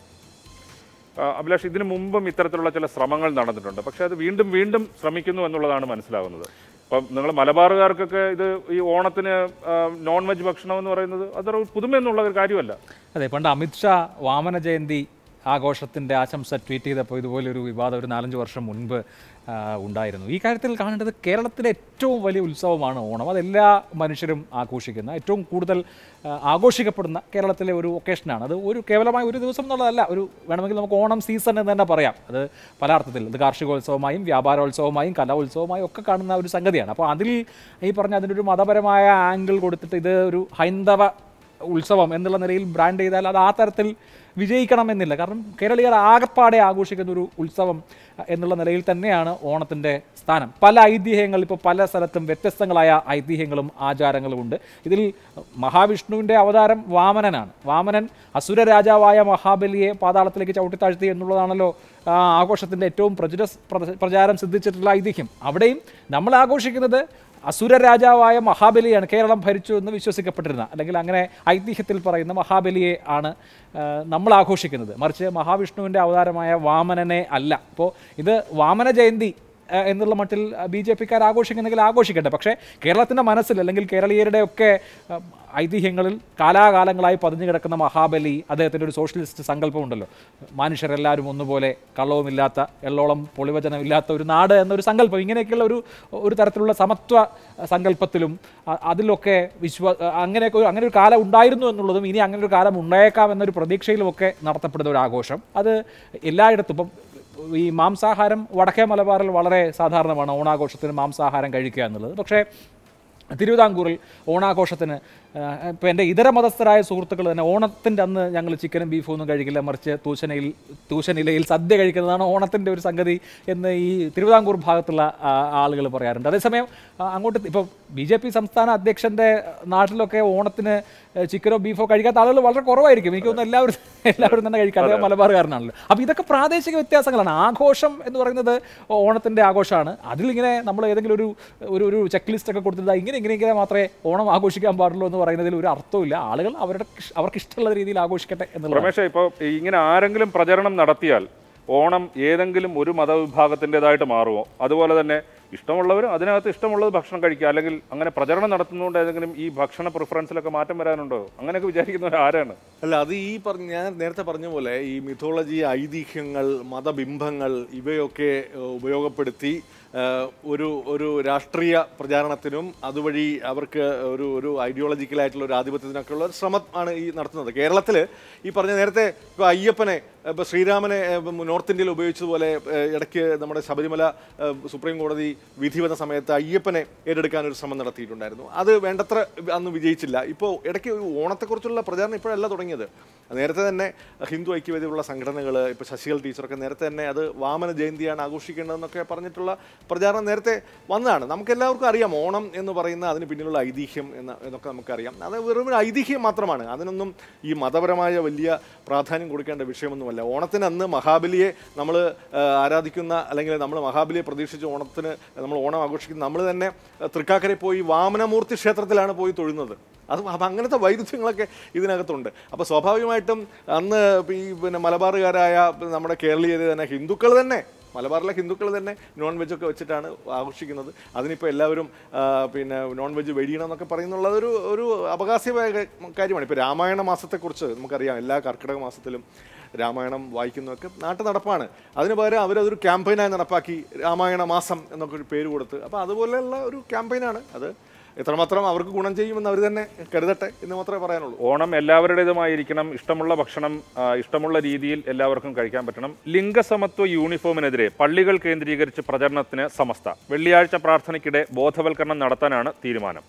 ആ, അഭിലാഷ് ഇതിനു മുമ്പും ഇത്തരത്തിലുള്ള ചില ശ്രമങ്ങൾ നടന്നിട്ടുണ്ട് പക്ഷേ അത് വീണ്ടും വീണ്ടും ശ്രമിക്കുന്നു എന്നുള്ളതാണ് മനസ്സിലാകുന്നത് അപ്പം നിങ്ങൾ മലബാറുകാർക്കൊക്കെ ഇത് ഈ ഓണത്തിന് ആ, നോൺ വെജ് ഭക്ഷണം എന്ന് പറയുന്നത് അതൊരു പുതുമയെന്നുള്ള ഒരു കാര്യമല്ല
അതെ പണ്ട് അമിത്ഷാ വാമന ജയന്തി ആഘോഷത്തിൻ്റെ ആശംസ ട്വീറ്റ് ചെയ്തപ്പോൾ ഇതുപോലൊരു വിവാദം ഒരു നാലഞ്ച് വർഷം മുൻപ് ആ, ഉണ്ടായിരുന്നു ഈ കാര്യത്തിൽ കാണേണ്ടത് കേരളത്തിലെ ഏറ്റവും വലിയ ഉത്സവമാണ് ഓണം അതെല്ലാ മനുഷ്യരും ആഘോഷിക്കുന്ന ഏറ്റവും കൂടുതൽ ആ, ആഘോഷിക്കപ്പെടുന്ന കേരളത്തിലെ ഒരു ഒക്കേഷനാണ് അത് ഒരു കേവലമായ ഒരു ദിവസം എന്നുള്ളതല്ല ഒരു വേണമെങ്കിൽ നമുക്ക് ഓണം സീസൺ എന്ന് തന്നെ പറയാം അത് പല അർത്ഥത്തിൽ ഇത് കാർഷികോത്സവമായും വ്യാപാരോത്സവമായും കലോത്സവമായും ഒക്കെ കാണുന്ന ഒരു സംഗതിയാണ് അപ്പോൾ അതിൽ ഈ പറഞ്ഞ അതിനൊരു മതപരമായ ആംഗിൾ കൊടുത്തിട്ട് ഇത് ഒരു ഹൈന്ദവ ഉത്സവം എന്നുള്ള നിലയിൽ ബ്രാൻഡ് ചെയ്താൽ അത് ആ തരത്തിൽ വിജയിക്കണമെന്നില്ല കാരണം കേരളീയർ ആകപ്പാടെ ആഘോഷിക്കുന്ന ഒരു ഉത്സവം അഹ്, എന്നുള്ള നിലയിൽ തന്നെയാണ് ഓണത്തിൻ്റെ സ്ഥാനം പല ഐതിഹ്യങ്ങൾ ഇപ്പോൾ പല സ്ഥലത്തും വ്യത്യസ്തങ്ങളായ ഐതിഹ്യങ്ങളും ആചാരങ്ങളും ഉണ്ട് ഇതിൽ മഹാവിഷ്ണുവിൻ്റെ അവതാരം വാമനനാണ് വാമനൻ അസുര രാജാവായ മഹാബലിയെ പാതാളത്തിലേക്ക് ചവിട്ടിത്താഴ്ത്തി എന്നുള്ളതാണല്ലോ ആ ആഘോഷത്തിൻ്റെ ഏറ്റവും പ്രചുര പ്ര- പ്രചാരം സിദ്ധിച്ചിട്ടുള്ള ഐതിഹ്യം അവിടെയും നമ്മൾ ആഘോഷിക്കുന്നത് അസുര രാജാവായ മഹാബലിയാണ് കേരളം ഭരിച്ചു എന്ന് വിശ്വസിക്കപ്പെട്ടിരുന്ന അല്ലെങ്കിൽ അങ്ങനെ ഐതിഹ്യത്തിൽ പറയുന്ന മഹാബലിയെ ആണ് ആ, നമ്മൾ ആഘോഷിക്കുന്നത് മറിച്ച് മഹാവിഷ്ണുവിൻ്റെ അവതാരമായ വാമനനെ അല്ല അപ്പോൾ ഇത് വാമന ജയന്തി ആ, എന്നുള്ള മട്ടിൽ ബി ജെ പിക്കാർ ആഘോഷിക്കുന്നെങ്കിൽ ആഘോഷിക്കട്ടെ പക്ഷേ കേരളത്തിൻ്റെ മനസ്സിൽ അല്ലെങ്കിൽ കേരളീയരുടെ ഒക്കെ ആ, ഐതിഹ്യങ്ങളിൽ കാലാകാലങ്ങളായി പതിഞ്ഞു കിടക്കുന്ന മഹാബലി അദ്ദേഹത്തിൻ്റെ ഒരു സോഷ്യലിസ്റ്റ് സങ്കല്പമുണ്ടല്ലോ മനുഷ്യരെല്ലാവരും ഒന്നുപോലെ കള്ളവുമില്ലാത്ത എള്ളോളം പൊളിവചനമില്ലാത്ത ഒരു നാട് എന്നൊരു സങ്കല്പം ഇങ്ങനെയൊക്കെയുള്ള ഒരു ഒരു തരത്തിലുള്ള സമത്വ സങ്കല്പത്തിലും അ- അതിലൊക്കെ വിശ്വ അങ്ങനെയൊക്കെ ഒരു അങ്ങനെ ഒരു കാലം ഉണ്ടായിരുന്നു എന്നുള്ളതും ഇനി അങ്ങനെ ഒരു കാലം ഉണ്ടായേക്കാം എന്നൊരു പ്രതീക്ഷയിലുമൊക്കെ നടത്തപ്പെടുന്ന ഒരു ആഘോഷം അത് എല്ലായിടത്തും ഇപ്പം ഈ മാംസാഹാരം വടക്കേ മലബാറിൽ വളരെ സാധാരണമാണ് ഓണാഘോഷത്തിന് മാംസാഹാരം കഴിക്കുക എന്നുള്ളത് പക്ഷേ തിരുവിതാംകൂറിൽ ഓണാഘോഷത്തിന് ഇപ്പോൾ എൻ്റെ ഇതര മതസ്ഥരായ സുഹൃത്തുക്കൾ തന്നെ ഓണത്തിൻ്റെ അന്ന് ഞങ്ങൾ ചിക്കനും ബീഫും ഒന്നും കഴിക്കില്ല മറിച്ച് തൂശനയിൽ തൂശനിലയിൽ സദ്യ കഴിക്കുന്നതാണ് ഓണത്തിൻ്റെ ഒരു സംഗതി എന്ന് ഈ തിരുവിതാംകൂർ ഭാഗത്തുള്ള ആളുകൾ പറയാറുണ്ട് അതേസമയം ആ, അങ്ങോട്ട് ഇപ്പോൾ ബി ജെ പി സംസ്ഥാന അധ്യക്ഷൻ്റെ നാട്ടിലൊക്കെ ഓണത്തിന് ചിക്കനോ ബീഫോ കഴിക്കാത്ത ആളുകൾ വളരെ കുറവായിരിക്കും എനിക്ക് തോന്നുന്നു എല്ലാവരും എല്ലാവരും തന്നെ കഴിക്കാം അദ്ദേഹം മലബാറുകാരനാണല്ലോ അപ്പോൾ ഇതൊക്കെ പ്രാദേശിക വ്യത്യാസങ്ങളാണ് ആഘോഷം എന്ന് പറയുന്നത് ഓണത്തിൻ്റെ ആഘോഷമാണ് അതിലിങ്ങനെ നമ്മൾ ഏതെങ്കിലും ഒരു ഒരു ഒരു ചെക്ക് ലിസ്റ്റ് ഒക്കെ കൊടുത്തിട്ട് ഇങ്ങനെ ഇങ്ങനെ ഇങ്ങനെ മാത്രമേ ഓണം ആഘോഷിക്കാൻ പാടുള്ളൂ എന്ന് പറയുന്നതിൽ ഒരു അർത്ഥമില്ല ആളുകൾ അവരുടെ ഇഷ്- അവർക്ക് ഇഷ്ടമുള്ള രീതിയിൽ ആഘോഷിക്കട്ടെ എന്നുള്ളത്
രമേശ് ഇപ്പോൾ ഇങ്ങനെ ആരെങ്കിലും പ്രചരണം നടത്തിയാൽ ഓണം ഏതെങ്കിലും ഒരു മതവിഭാഗത്തിൻ്റെതായിട്ട് മാറുമോ അതുപോലെ തന്നെ ഇഷ്ടമുള്ളവർ അതിനകത്ത് ഇഷ്ടമുള്ളത് ഭക്ഷണം കഴിക്കുക അല്ലെങ്കിൽ അങ്ങനെ പ്രചരണം നടത്തുന്നതുകൊണ്ട് ഏതെങ്കിലും ഈ ഭക്ഷണ പ്രിഫറൻസിലൊക്കെ മാറ്റം വരാനുണ്ടോ അങ്ങനെയൊക്കെ വിചാരിക്കുന്നവർ ആരാണ്
അല്ല അത് ഈ പറഞ്ഞ ഞാൻ നേരത്തെ പറഞ്ഞ പോലെ ഈ മിഥോളജി ഐതിഹ്യങ്ങൾ മതബിംബങ്ങൾ ഇവയൊക്കെ ഏഹ്, ഉപയോഗപ്പെടുത്തി ഏഹ്, ഒരു ഒരു രാഷ്ട്രീയ പ്രചാരണത്തിനും അതുവഴി അവർക്ക് ഒരു ഒരു ഐഡിയോളജിക്കലായിട്ടുള്ള ഒരു ആധിപത്യത്തിനൊക്കെ ഉള്ള ഒരു ശ്രമം ആണ് ഈ നടത്തുന്നത് കേരളത്തിൽ ഈ പറഞ്ഞ നേരത്തെ ഇപ്പോൾ അയ്യപ്പനെ ഇപ്പോൾ ശ്രീരാമനെ ഏഹ്, നോർത്ത് ഇന്ത്യയിൽ ഉപയോഗിച്ചതുപോലെ ഏഹ്, ഇടയ്ക്ക് നമ്മുടെ ശബരിമല ഏഹ്, സുപ്രീം കോടതി വിധി വന്ന സമയത്ത് അയ്യപ്പനെ ഏറ്റെടുക്കാൻ ഒരു ശ്രമം നടത്തിയിട്ടുണ്ടായിരുന്നു അത് വേണ്ടത്ര അന്ന് വിജയിച്ചില്ല ഇപ്പോൾ ഇടയ്ക്ക് ഒരു ഓണത്തെക്കുറിച്ചുള്ള പ്രചാരണം ഇപ്പോഴല്ല തുടങ്ങിയത് നേരത്തെ തന്നെ ഹിന്ദു ഐക്യവേദിയുള്ള സംഘടനകൾ ഇപ്പോൾ ശശികൽ ടീച്ചറൊക്കെ നേരത്തെ തന്നെ അത് വാമന ജയന്തിയാണ് ആഘോഷിക്കേണ്ടതെന്നൊക്കെ പറഞ്ഞിട്ടുള്ള പ്രചാരണം നേരത്തെ വന്നതാണ് നമുക്കെല്ലാവർക്കും അറിയാം ഓണം എന്ന് പറയുന്ന അതിന് പിന്നിലുള്ള ഐതിഹ്യം എന്ന് എന്നൊക്കെ നമുക്കറിയാം അത് വെറും ഒരു ഐതിഹ്യം മാത്രമാണ് അതിനൊന്നും ഈ മതപരമായ വലിയ പ്രാധാന്യം കൊടുക്കേണ്ട വിഷയമൊന്നുമല്ല ഓണത്തിന് അന്ന് മഹാബലിയെ നമ്മൾ ആരാധിക്കുന്ന അല്ലെങ്കിൽ നമ്മൾ മഹാബലിയെ പ്രതീക്ഷിച്ച് ഓണത്തിന് നമ്മൾ ഓണം ആഘോഷിക്കുന്ന നമ്മൾ തന്നെ ആ, തൃക്കാക്കരയിൽ പോയി വാമനമൂർത്തി ക്ഷേത്രത്തിലാണ് പോയി തൊഴുന്നത് അത് അപ്പം അങ്ങനത്തെ വൈരുദ്ധ്യങ്ങളൊക്കെ ഇതിനകത്തുണ്ട് അപ്പോൾ സ്വാഭാവികമായിട്ടും അന്ന് ഈ പിന്നെ മലബാറുകാരായ നമ്മുടെ കേരളീയർ തന്നെ ഹിന്ദുക്കൾ തന്നെ മലബാറിലെ ഹിന്ദുക്കൾ തന്നെ നോൺ വെജ് ഒക്കെ വെച്ചിട്ടാണ് ആഘോഷിക്കുന്നത് അതിനിപ്പോൾ എല്ലാവരും ആ, പിന്നെ നോൺ വെജ് വെടിയണം എന്നൊക്കെ പറയുന്നുള്ളത് ഒരു ഒരു അപകാസ്യമായ ക- കാര്യമാണ് ഇപ്പോൾ രാമായണ മാസത്തെക്കുറിച്ച് നമുക്കറിയാം എല്ലാ കർക്കിടക മാസത്തിലും രാമായണം വായിക്കുന്നതൊക്കെ നാട്ടു നടപ്പാണ് അതിന് പകരം അവരതൊരു ക്യാമ്പയിനായി നടപ്പാക്കി രാമായണ മാസം എന്നൊക്കെ ഒരു പേര് കൊടുത്ത് അപ്പോൾ അതുപോലെയുള്ള ഒരു ക്യാമ്പയിനാണ് അത് എത്രമാത്രം അവർക്ക് ഗുണം ചെയ്യുമെന്ന് അവർ തന്നെ കരുതട്ടെ എന്ന് മാത്രമേ പറയാനുള്ളൂ
ഓണം എല്ലാവരുടേതുമായിരിക്കണം ഇഷ്ടമുള്ള ഭക്ഷണം ആ, ഇഷ്ടമുള്ള രീതിയിൽ എല്ലാവർക്കും കഴിക്കാൻ പറ്റണം ലിംഗസമത്വ യൂണിഫോമിനെതിരെ പള്ളികൾ കേന്ദ്രീകരിച്ച് പ്രചരണത്തിന് സമസ്ത വെള്ളിയാഴ്ച പ്രാർത്ഥനയ്ക്കിടെ ബോധവൽക്കരണം നടത്താനാണ് തീരുമാനം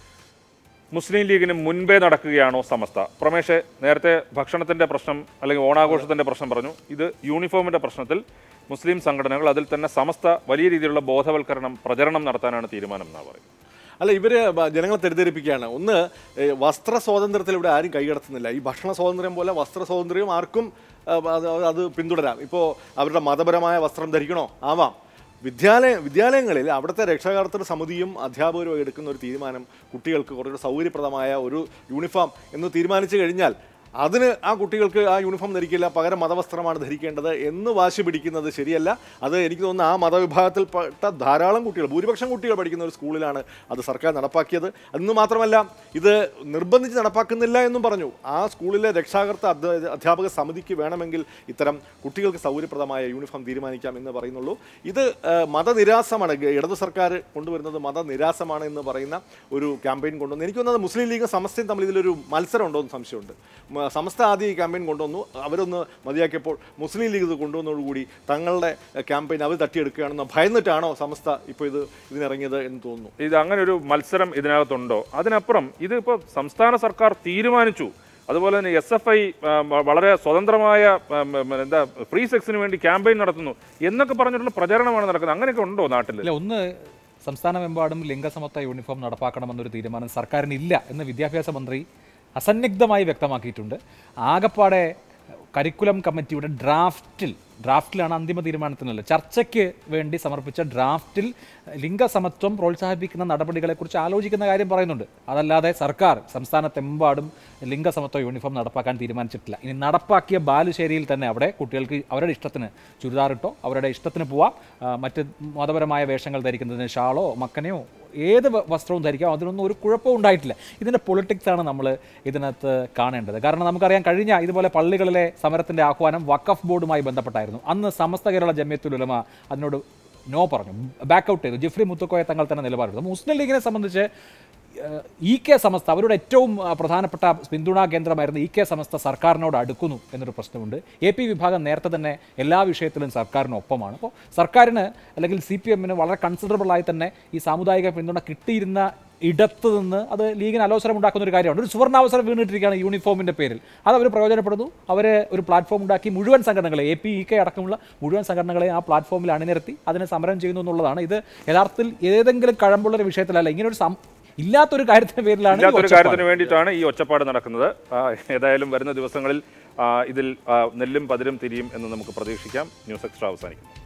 മുസ്ലിം ലീഗിന് മുൻപേ നടക്കുകയാണോ സമസ്ത പ്രമേഷ് നേരത്തെ ഭക്ഷണത്തിന്റെ പ്രശ്നം അല്ലെങ്കിൽ ഓണാഘോഷത്തിന്റെ പ്രശ്നം പറഞ്ഞു ഇത് യൂണിഫോമിന്റെ പ്രശ്നത്തിൽ മുസ്ലിം സംഘടനകൾ അതിൽ തന്നെ സമസ്ത വലിയ രീതിയിലുള്ള ബോധവൽക്കരണം പ്രചരണം നടത്താനാണ് തീരുമാനം എന്നാണ് പറയുന്നത്
അല്ല ഇവര് ബ- ജനങ്ങളെ തെറ്റിദ്ധരിപ്പിക്കുകയാണ് ഒന്ന് ഏ, വസ്ത്ര സ്വാതന്ത്ര്യത്തിൽ ഇവിടെ ആരും കൈകടത്തുന്നില്ല ഈ ഭക്ഷണ സ്വാതന്ത്ര്യം പോലെ വസ്ത്ര സ്വാതന്ത്ര്യം ആർക്കും ആ, അത് അത് പിന്തുടരാം ഇപ്പോൾ അവരുടെ മതപരമായ വസ്ത്രം ധരിക്കണോ ആവാം വിദ്യാലയ വിദ്യാലയങ്ങളിൽ അവിടുത്തെ രക്ഷാകർത്തൃ സമിതിയും അധ്യാപകരും എടുക്കുന്ന ഒരു തീരുമാനം കുട്ടികൾക്ക് കുറച്ചുകൂടെ സൗകര്യപ്രദമായ ഒരു യൂണിഫോം എന്ന് തീരുമാനിച്ചു കഴിഞ്ഞാൽ അതിന് ആ കുട്ടികൾക്ക് ആ യൂണിഫോം ധരിക്കില്ല പകരം മതവസ്ത്രമാണ് ധരിക്കേണ്ടത് എന്ന് വാശി പിടിക്കുന്നത് ശരിയല്ല അത് എനിക്ക് തോന്നുന്നു ആ മതവിഭാഗത്തിൽപ്പെട്ട ധാരാളം കുട്ടികൾ ഭൂരിപക്ഷം കുട്ടികൾ പഠിക്കുന്ന ഒരു സ്കൂളിലാണ് അത് സർക്കാർ നടപ്പാക്കിയത് അന്ന് മാത്രമല്ല ഇത് നിർബന്ധിച്ച് നടപ്പാക്കുന്നില്ല എന്നും പറഞ്ഞു ആ സ്കൂളിലെ രക്ഷാകർത്ത അധ്യ- അധ്യാപക സമിതിക്ക് വേണമെങ്കിൽ ഇത്തരം കുട്ടികൾക്ക് സൗകര്യപ്രദമായ യൂണിഫോം തീരുമാനിക്കാം എന്ന് പറയുന്നുള്ളൂ ഇത് ആ, മതനിരാസമാണ് ഗ- ഇടതു സർക്കാർ കൊണ്ടുവരുന്നത് മതനിരാസമാണ് എന്ന് പറയുന്ന ഒരു ക്യാമ്പയിൻ കൊണ്ടുവന്നു എനിക്ക് തോന്നുന്നത് മുസ്ലിം ലീഗും സമസ്തയും തമ്മിൽ ഇതിലൊരു മത്സരം ഉണ്ടോ എന്ന് സംശയമുണ്ട് മ- സമസ്ത ആദ്യം ഈ ക്യാമ്പയിൻ കൊണ്ടുവന്നു അവരൊന്ന് മതിയാക്കിയപ്പോൾ മുസ്ലിം ലീഗ് ഇത് കൊണ്ടുവന്നതോടുകൂടി തങ്ങളുടെ ക്യാമ്പയിൻ അവർ തട്ടിയെടുക്കുകയാണെന്ന് ഭയന്നിട്ടാണോ സമസ്ത ഇപ്പോൾ ഇത് ഇതിനിറങ്ങിയത് എന്ന് തോന്നുന്നു
ഇത് അങ്ങനെ ഒരു മത്സരം ഇതിനകത്തുണ്ടോ അതിനപ്പുറം ഇത് ഇപ്പോൾ സംസ്ഥാന സർക്കാർ തീരുമാനിച്ചു അതുപോലെ തന്നെ എസ് എഫ് ഐ വളരെ സ്വതന്ത്രമായ ഉം, ഉം, എന്താ ഫ്രീ സെക്സിന് വേണ്ടി ക്യാമ്പയിൻ നടത്തുന്നു എന്നൊക്കെ പറഞ്ഞിട്ടുള്ള പ്രചരണമാണ് നടക്കുന്നത് അങ്ങനെയൊക്കെ ഉണ്ടോ നാട്ടിൽ
ഇല്ല ഒന്ന് സംസ്ഥാനമെമ്പാടും ലിംഗസമത്വ യൂണിഫോം നടപ്പാക്കണമെന്നൊരു തീരുമാനം സർക്കാരിന് ഇല്ല എന്ന് വിദ്യാഭ്യാസ മന്ത്രി അസന്നിഗ്ധമായി വ്യക്തമാക്കിയിട്ടുണ്ട് ആകപ്പാടെ കരിക്കുലം കമ്മിറ്റിയുടെ ഡ്രാഫ്റ്റിൽ ഡ്രാഫ്റ്റിലാണ് അന്തിമ തീരുമാനത്തിനല്ല ചർച്ചയ്ക്ക് വേണ്ടി സമർപ്പിച്ച ഡ്രാഫ്റ്റിൽ ലിംഗസമത്വം പ്രോത്സാഹിപ്പിക്കുന്ന നടപടികളെക്കുറിച്ച് ആലോചിക്കുന്ന കാര്യം പറയുന്നുണ്ട് അതല്ലാതെ സർക്കാർ സംസ്ഥാനത്തെമ്പാടും ലിംഗസമത്വ യൂണിഫോം നടപ്പാക്കാൻ തീരുമാനിച്ചിട്ടില്ല ഇനി നടപ്പാക്കിയ ബാലുശ്ശേരിയിൽ തന്നെ അവിടെ കുട്ടികൾക്ക് അവരുടെ ഇഷ്ടത്തിന് ചുരിദാറിട്ടോ അവരുടെ ഇഷ്ടത്തിന് പോവാം ആ, മറ്റ് മതപരമായ വേഷങ്ങൾ ധരിക്കുന്നതിന് ഷാളോ മക്കനെയോ ഏത് വ- വസ്ത്രവും ധരിക്കാം അതിനൊന്നും ഒരു കുഴപ്പവും ഉണ്ടായിട്ടില്ല ഇതിൻ്റെ പൊളിറ്റിക്സ് ആണ് നമ്മൾ ഇതിനകത്ത് കാണേണ്ടത് കാരണം നമുക്കറിയാം കഴിഞ്ഞ ഇതുപോലെ പള്ളികളിലെ സമരത്തിൻ്റെ ആഹ്വാനം വഖഫ് ബോർഡുമായി ബന്ധപ്പെട്ടായിരുന്നു അന്ന് സമസ്ത കേരള ജമ്യത്തുൽ ഉലമ അതിനോട് നോ പറഞ്ഞു ബാക്കൗട്ട് ചെയ്തു ജിഫ്രി മുത്തുക്കോയ തങ്ങൾ തന്നെ നിലപാടെടുത്തു മുസ്ലിം ലീഗിനെ സംബന്ധിച്ച് ഏഹ്, ഇ കെ സമസ്ത അവരുടെ ഏറ്റവും ആ, പ്രധാനപ്പെട്ട പിന്തുണാ കേന്ദ്രമായിരുന്ന ഇ കെ സമസ്ത സർക്കാരിനോട് അടുക്കുന്നു എന്നൊരു പ്രശ്നമുണ്ട് എ പി വിഭാഗം നേരത്തെ തന്നെ എല്ലാ വിഷയത്തിലും സർക്കാരിനൊപ്പമാണ് അപ്പോൾ സർക്കാരിന് അല്ലെങ്കിൽ സി പി എമ്മിന് വളരെ കൺസിഡറബിൾ ആയി തന്നെ ഈ സാമുദായിക പിന്തുണ കിട്ടിയിരുന്ന ഇടത്ത് നിന്ന് അത് ലീഗിന് അലോസരം ഉണ്ടാക്കുന്ന ഒരു കാര്യമാണ് ഒരു സുവർണാവസരം വീണിട്ടിരിക്കുകയാണ് യൂണിഫോമിൻ്റെ പേരിൽ അത് അവർ പ്രയോജനപ്പെടുന്നു അവർ ഒരു പ്ലാറ്റ്ഫോം ഉണ്ടാക്കി മുഴുവൻ സംഘടനകളെ എ പി ഇ കെ അടക്കമുള്ള മുഴുവൻ സംഘടനകളെ ആ പ്ലാറ്റ്ഫോമിൽ അണിനിരത്തി അതിനെ സമരം ചെയ്യുന്നു എന്നുള്ളതാണ് ഇത് യഥാർത്ഥത്തിൽ ഏതെങ്കിലും കഴമ്പുള്ള ഒരു വിഷയത്തിലല്ല ഇങ്ങനെ ഒരു സം ഇല്ലാത്തൊരു കാര്യത്തിന്റെ പേരിലാണ് ഈ
ഇല്ലാത്തൊരു
ഒച്ചപ്പാട്.
കാര്യത്തിന് വേണ്ടിയിട്ടാണ് ഈ ഒച്ചപ്പാട് നടക്കുന്നത് ആ, ഏതായാലും വരുന്ന ദിവസങ്ങളിൽ ആ, ഇതിൽ ആ, നെല്ലും പതിരും തിരിയും എന്ന് നമുക്ക് പ്രതീക്ഷിക്കാം ന്യൂസ് എക്സ്ട്രാ അവസാനിക്കുന്നു